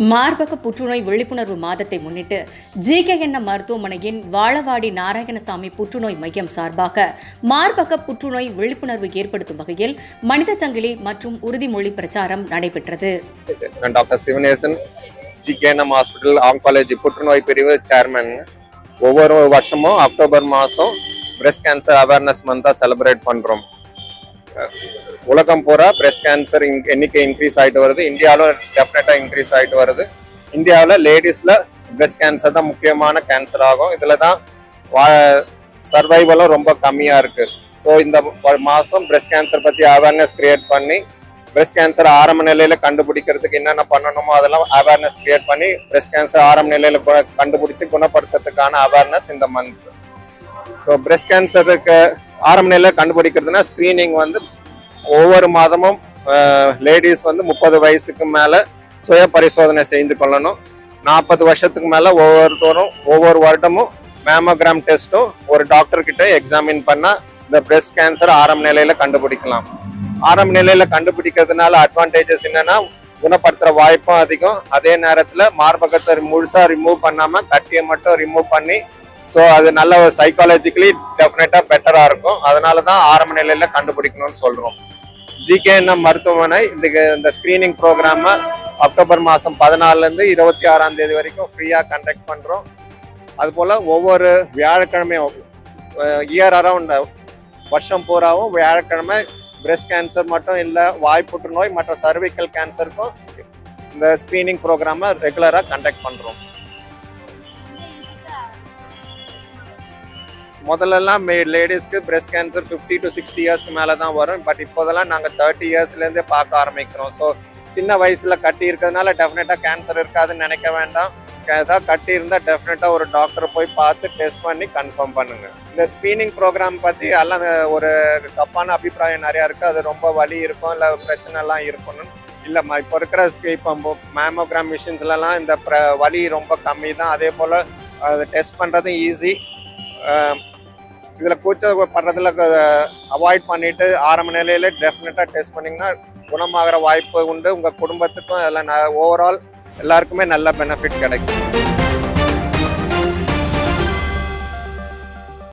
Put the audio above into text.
மார்பக புற்றுநோய் விழிப்புணர்வு மாதத்தை முன்னிட்டு ஜிகேஎன்எம் மருத்துவமனையின் வாழவாடி நாராயணசாமி புற்றுநோய் மையம் சார்பாக மார்பக புற்றுநோய் விழிப்புணர்வு ஏற்படுத்தும் வகையில் மனித சங்கிலி மற்றும் உறுதிமொழி பிரச்சாரம் நடைபெற்றது நான் doctor Sivanesan GKNM hospital oncology புற்றுநோய் பிரிவு சேர்மன் ஒவ்வொரு வருஷமும் அக்டோபர் மாதம் பிரஸ்ட் கேன்சர் அவேர்னஸ் மந்தாக செலிப்ரேட் பண்ணுறோம் உலகம் பூரா பிரஸ்ட் கேன்சர் எண்ணிக்கை இன்க்ரீஸ் ஆகிட்டு வருது இந்தியாவில் டெஃபினட்டாக இன்க்ரீஸ் ஆகிட்டு வருது இந்தியாவில் லேடிஸில் பிரஸ்ட் கேன்சர் தான் முக்கியமான கேன்சர் ஆகும் இதில் தான் வா சர்வைவலும் ரொம்ப கம்மியாக இருக்குது ஸோ இந்த மாதம் பிரஸ்ட் கேன்சர் பற்றி அவேர்னஸ் கிரியேட் பண்ணி பிரஸ்ட் கேன்சர் ஆரம்ப நிலையில கண்டுபிடிக்கிறதுக்கு என்னென்ன பண்ணணுமோ அதெல்லாம் அவேர்னஸ் கிரியேட் பண்ணி பிரஸ்ட் கேன்சர் ஆரம்ப நிலையில கு- கண்டுபிடிச்சு குணப்படுத்துறதுக்கான அவேர்னஸ் இந்த மந்த் ஸோ பிரஸ்ட் கேன்சருக்கு ஆரம்ப நிலையில கண்டுபிடிக்கிறதுனா ஸ்க்ரீனிங் வந்து ஒவ்வொரு மாதமும் லேடிஸ் வந்து முப்பது வயசுக்கு மேல சுய பரிசோதனை செய்து கொள்ளணும் நாற்பது வருஷத்துக்கு மேல ஒவ்வொருத்தரும் ஒவ்வொரு வருடமும் மேமோகிராம் டெஸ்ட்டும் ஒரு டாக்டர் கிட்ட எக்ஸாமின் பண்ணா இந்த பிரஸ்ட் கேன்சர் ஆரம்ப நிலையில கண்டுபிடிக்கலாம் ஆரம்ப நிலையில கண்டுபிடிக்கிறதுனால அட்வான்டேஜஸ் என்னன்னா குணப்படுத்துற வாய்ப்பும் அதிகம் அதே நேரத்துல மார்பகத்தை முழுசா ரிமூவ் பண்ணாம கட்டியை மட்டும் ரிமூவ் பண்ணி ஸோ அது நல்ல ஒரு சைக்காலஜிக்கலி டெஃபினட்டா பெட்டரா இருக்கும் அதனால தான் ஆரம்ப நிலையில கண்டுபிடிக்கணும்னு சொல்றோம் ஜிகேஎன்எம் மருத்துவமனை இந்த இந்த ஸ்கிரீனிங் ப்ரோக்ராமை அக்டோபர் மாதம் பதினாலுலேருந்து இருபத்தி ஆறாம் தேதி வரைக்கும் ஃப்ரீயாக கண்டக்ட் பண்ணுறோம் அதுபோல் ஒவ்வொரு வியாழக்கிழமையும் இயர் அரவுண்ட் வருஷம் பூராவும் வியாழக்கிழமை பிரஸ்ட் கேன்சர் மட்டும் இல்லை வாய் புற்றுநோய் மற்ற சர்விக்கல் கேன்சருக்கும் இந்த ஸ்க்ரீனிங் ப்ரோக்ராமை ரெகுலராக கண்டக்ட் பண்ணுறோம் முதல்லலாம் லேடிஸ்க்கு breast cancer fifty to sixty இயர்ஸ்க்கு மேலே தான் வரும் பட் இப்போதெல்லாம் நாங்கள் தேர்ட்டி இயர்ஸ்லேருந்தே பார்க்க ஆரம்பிக்கிறோம் ஸோ சின்ன வயசில் கட்டி இருக்கிறதுனால டெஃபினட்டாக கேன்சர் இருக்காதுன்னு நினைக்க வேண்டாம் ஏதாவது கட்டி இருந்தால் டெஃபினட்டாக ஒரு டாக்டரை போய் பார்த்து டெஸ்ட் பண்ணி கன்ஃபார்ம் பண்ணுங்க இந்த ஸ்க்ரீனிங் ப்ரோக்ராம் பற்றி எல்லாம் ஒரு தப்பான அபிப்பிராயம் நிறையா இருக்குது அது ரொம்ப வலி இருக்கும் இல்லை பிரச்சனைலாம் இருக்கணும் இல்லைம்மா இப்போ இருக்கிற இப்போ மேமோகிராம் மிஷின்ஸ்லலாம் இந்த ப்ர வலி ரொம்ப கம்மி தான் அதே போல் அது டெஸ்ட் பண்ணுறதும் ஈஸி இதில் கூச்சப்படுறதுல அவாய்ட் பண்ணிட்டு ஆரம்ப நிலையில டெஃபினட்டாக டெஸ்ட் பண்ணிங்கன்னா குணமாகிற வாய்ப்பு உண்டு உங்கள் குடும்பத்துக்கும் எல்லாம் ஓவரால் எல்லாருக்குமே நல்ல பெனிஃபிட் கிடைக்கும்